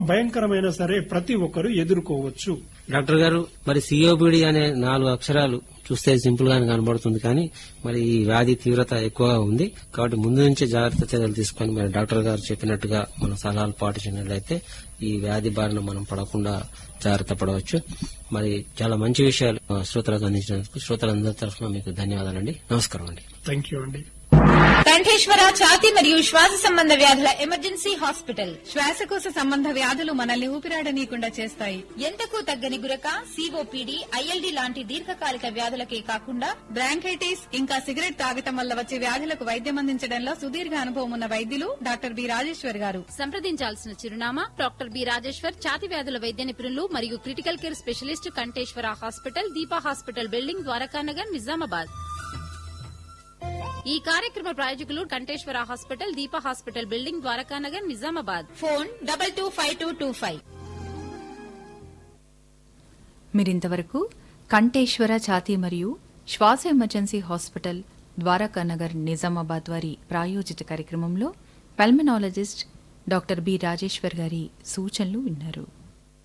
భయంకరమైన సరే ప్రతి ఒక్కరూ ఎదుర్కోవచ్చు డాక్టర్ గారు మరి సిఓపిడి అనే నాలుగు అక్షరాలు చూస్తే సింపుల్ గానే కనబడుతుంది కానీ మరి ఈ వ్యాధి తీవ్రత ఎక్కువగా ఉంది కాబట్టి ముందు నుంచే జాగ్రత్త చర్యలు తీసుకొని మరి డాక్టర్ గారు చెప్పినట్టుగా మన సలహాలు పాటించినట్లయితే ఈ వ్యాధి బారిన మనం పడకుండా జాగ్రత్త పడవచ్చు మరి చాలా మంచి విషయాలు ఆ, శ్రోతలకు అందించినందుకు శ్రోతలందరి తరఫున మీకు ధన్యవాదాలండి నమస్కారం అండి థ్యాంక్ యూ అండి కంఠేశ్వర ఛాతి మరియు శ్వాస సంబంధ వ్యాధుల ఎమర్జెన్సీ హాస్పిటల్ శ్వాసకోశ సంబంధ వ్యాధులు మనల్ని ఊపిరాడనీయకుండా చేస్తాయి ఎంతకు తగ్గని గురక సిఓపిడి ఐఎల్డి లాంటి దీర్ఘకాలిక వ్యాధులకే కాకుండా బ్రాంకైటిస్ ఇంకా సిగరెట్ తాగటం వల్ల వచ్చే వ్యాధులకు వైద్యం అందించడంలో సుదీర్ఘ అనుభవం ఉన్న వైద్యులు డాక్టర్ బి రాజేశ్వర్ గారు సంప్రదించాల్సిన చిరునామా డాక్టర్ బి రాజేశ్వర్ ఛాతి వ్యాధుల వైద్య నిపుణులు మరియు critical care specialist Kanteshwar hospital Deepa hospital building Dwarakanagar Nizamabad ఈ కార్యక్రమ ప్రాయోజకులు Kanteshwar hospital Deepa hospital building Dwarakanagar Nizamabad phone double two five two two five మీరింతవరకు కంఠేశ్వర ఛాతీ మరియు శ్వాస ఎమర్జెన్సీ హాస్పిటల్ ద్వారకా నగర్ నిజామాబాద్ వారి ప్రాయోజిత కార్యక్రమంలో పల్మనాలజిస్ట్ డాక్టర్ బి రాజేశ్వర్ గారి సూచనలు విన్నారు